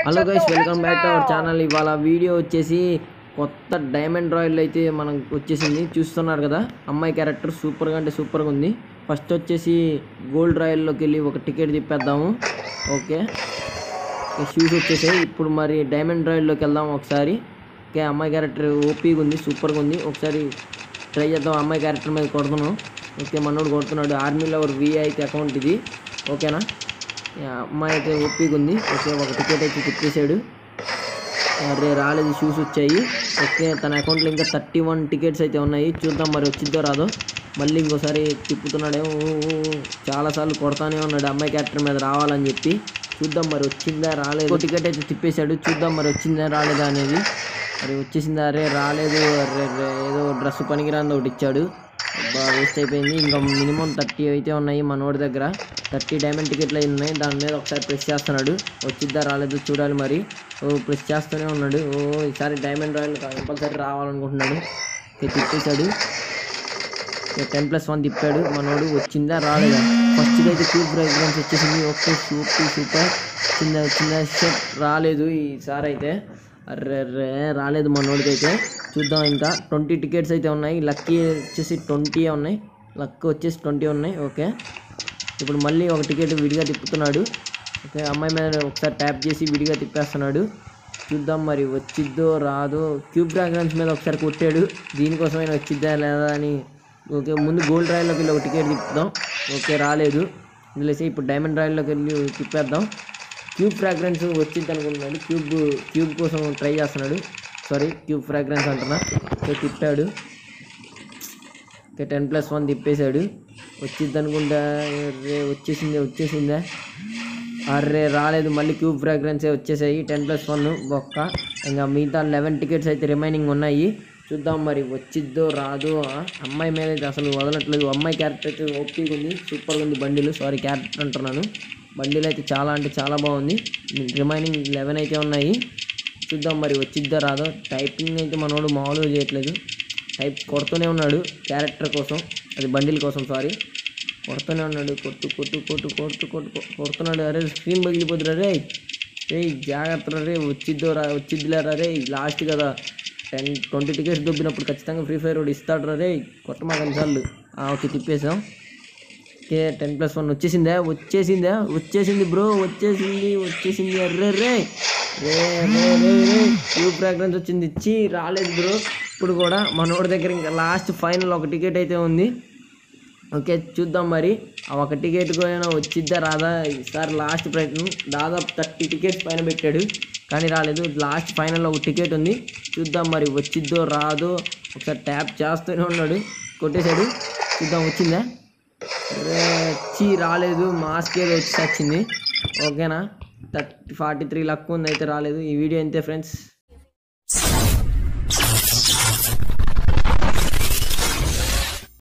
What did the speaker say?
Hello guys welcome back to our channel ఇవాళ video వచ్చేసి కొత్త డైమండ్ రాయల్ అయితే మనం వచ్చేసింది చూస్తున్నారు కదా అమ్మాయి క్యారెక్టర్ సూపర్గా అంటే సూపర్గా ఉంది ఫస్ట్ వచ్చేసి గోల్డ్ రాయల్లోకి వెళ్ళి ఒక టికెట్ తిప్పేద్దాము ఓకే షూస్ వచ్చేసాయి ఇప్పుడు మరి డైమండ్ రాయల్లోకి వెళ్దాం ఒకసారి ఓకే అమ్మాయి క్యారెక్టర్ ఓపీగా ఉంది సూపర్గా ఉంది ఒకసారి ట్రై చేద్దాం అమ్మాయి క్యారెక్టర్ మీద కొడుతున్నాం ఓకే మనోడు కొడుతున్నాడు ఆర్మీలో ఒక విఐపి అకౌంట్ ఇది ఓకేనా ఈ అమ్మాయి అయితే ఓపీగా ఉంది ఓకే ఒక టికెట్ అయితే తిప్పేశాడు అరే రాలేదు షూస్ వచ్చాయి ఓకే తన అకౌంట్లో ఇంకా థర్టీ వన్ టికెట్స్ అయితే ఉన్నాయి చూద్దాం మరి వచ్చిద్దో రాదో మళ్ళీ ఇంకోసారి తిప్పుతున్నాడేమో ఊ, ఊ, ఊ. చాలాసార్లు కొడతానే ఉన్నాడు అమ్మాయి క్యారెక్టర్ మీద రావాలని చెప్పి చూద్దాం మరి వచ్చిందా రాలేదు టికెట్ అయితే తిప్పేశాడు చూద్దాం మరి వచ్చిందా రాలేదా అనేది మరి వచ్చేసిందా అరే రాలేదు అరే అరే, ఏదో డ్రెస్ పనికిరాంది ఒకటి ఇచ్చాడు బాగా వేస్ట్ అయిపోయింది ఇంకా మినిమం థర్టీ అయితే ఉన్నాయి మనోడి దగ్గర థర్టీ డైమండ్ టికెట్లు అయి ఉన్నాయి దాని మీద ఒకసారి ప్రెస్ చేస్తున్నాడు వచ్చిద్దా రాలేదు చూడాలి మరి ఓ ప్రెస్ చేస్తూనే ఉన్నాడు ఓ ఈసారి డైమండ్ రాయల్ కంపల్సరీ రావాలనుకుంటున్నాడు ఓకే, తిప్పేశాడు టెన్ ప్లస్ వన్ తిప్పాడు మనోడు వచ్చిందా రాలేదా ఫస్ట్ అయితే క్యూబ్ ఫ్రాగ్రెన్స్ వచ్చేసింది ఓకే సూపర్ సూపర్ చిన్న చిన్న షర్ట్ రాలేదు ఈసారి అయితే అర్రే అర్రే రాలేదు మనోడికి అయితే చూద్దాం ఇంకా ట్వంటీ టికెట్స్ అయితే ఉన్నాయి లక్కీ వచ్చేసి ట్వంటీ ఉన్నాయి లక్ వచ్చేసి ట్వంటీ ఉన్నాయి ఓకే ఇప్పుడు మళ్ళీ ఒక టికెట్ విడిగా తిప్పుతున్నాడు ఓకే అమ్మాయి మీద ఒకసారి ట్యాప్ చేసి విడిగా తిప్పేస్తున్నాడు చూద్దాం మరి వచ్చిద్దో రాదో క్యూబ్ ఫ్రాగ్రెన్స్ మీద ఒకసారి కొట్టాడు దీనికోసమైనా వచ్చిద్దా లేదా అని ఓకే ముందు గోల్డ్ రాయల్లోకి వెళ్ళి ఒక టికెట్ తిప్పుదాం ఓకే రాలేదు వదిలేసి ఇప్పుడు డైమండ్ రాయల్లోకి వెళ్ళి తిప్పేద్దాం క్యూబ్ ఫ్రాగ్రెన్స్ వచ్చింది అనుకుంటున్నాడు క్యూబ్ క్యూబ్ కోసం ట్రై చేస్తున్నాడు సారీ క్యూబ్ ఫ్రాగ్రెన్స్ అంటున్నా ఓకే తిప్పాడు ఓకే టెన్ ప్లస్ వన్ తిప్పేశాడు వచ్చింది అనుకుంటా రే వచ్చేసిందే వచ్చేసిందే అర్రే రాలేదు మళ్ళీ క్యూబ్ ఫ్రాగ్రెన్సే వచ్చేసాయి టెన్ ప్లస్ వన్ బొక్క ఇంకా మిగతా లెవెన్ టికెట్స్ అయితే రిమైనింగ్ ఉన్నాయి చూద్దాం మరి వచ్చిద్దో రాదో ఆ, అమ్మాయి మీద అయితే అసలు వదలట్లేదు అమ్మాయి క్యారెక్టర్ అయితే ఓపీగా ఉంది సూపర్గా ఉంది బండిలు సారీ క్యారెక్టర్ అంటున్నాను బండిలు అయితే చాలా అంటే చాలా బాగుంది రిమైనింగ్ లెవెన్ అయితే ఉన్నాయి చూద్దాం మరి వచ్చిద్దో రాదో టైపింగ్ అయితే మనోడు మామూలుగా చేయట్లేదు టైప్ కొడుతూనే ఉన్నాడు క్యారెక్టర్ కోసం అది బండిల్ కోసం సారీ కొడుతూనే ఉన్నాడు కొట్టు కొట్టు కొట్టు కొట్టు కొట్టు కొ- కొడుతున్నాడు అరే స్క్రీన్ పగిలిపోతురా రే రే జాగ్రత్త రే వచ్చిద్దో రా వచ్చిద్దిలేరా రే లాస్ట్ కదా టెన్ ట్వంటీ టికెట్స్ దొబ్బినప్పుడు ఖచ్చితంగా ఫ్రీ ఫైర్ వాడు ఇస్తాడు రే కొట్టమా కనిసార్లు ఓకే తిప్పేసాం ఓకే టెన్ ప్లస్ వన్ వచ్చేసిందా వచ్చేసిందా వచ్చేసింది బ్రో వచ్చేసింది వచ్చేసింది అర్రే రే రే రే రే రే ట్యూ ఫ్రాగ్రెన్స్ వచ్చింది ఇచ్చి రాలేదు బ్రో ఇప్పుడు కూడా మనోడి దగ్గర ఇంకా లాస్ట్ ఫైనల్ ఒక టికెట్ అయితే ఉంది ఓకే చూద్దాం మరి ఆ ఒక టికెట్ కూడా వచ్చిద్దా రాదా ఈసారి లాస్ట్ ప్రయత్నం దాదాపు థర్టీ టికెట్స్ పైన పెట్టాడు కానీ రాలేదు లాస్ట్ ఫైనల్లో ఒక టికెట్ ఉంది చూద్దాం మరి వచ్చిద్దో రాదో ఒకసారి ట్యాప్ చేస్తూనే ఉన్నాడు కొట్టేశాడు చూద్దాం వచ్చిందా రే, చీ రాలేదు మాస్క్ ఏదో వచ్చి వచ్చింది ఓకేనా థర్టీ ఫార్టీ త్రీ లక్ ఉంది అయితే రాలేదు ఈ వీడియో అంతే ఫ్రెండ్స్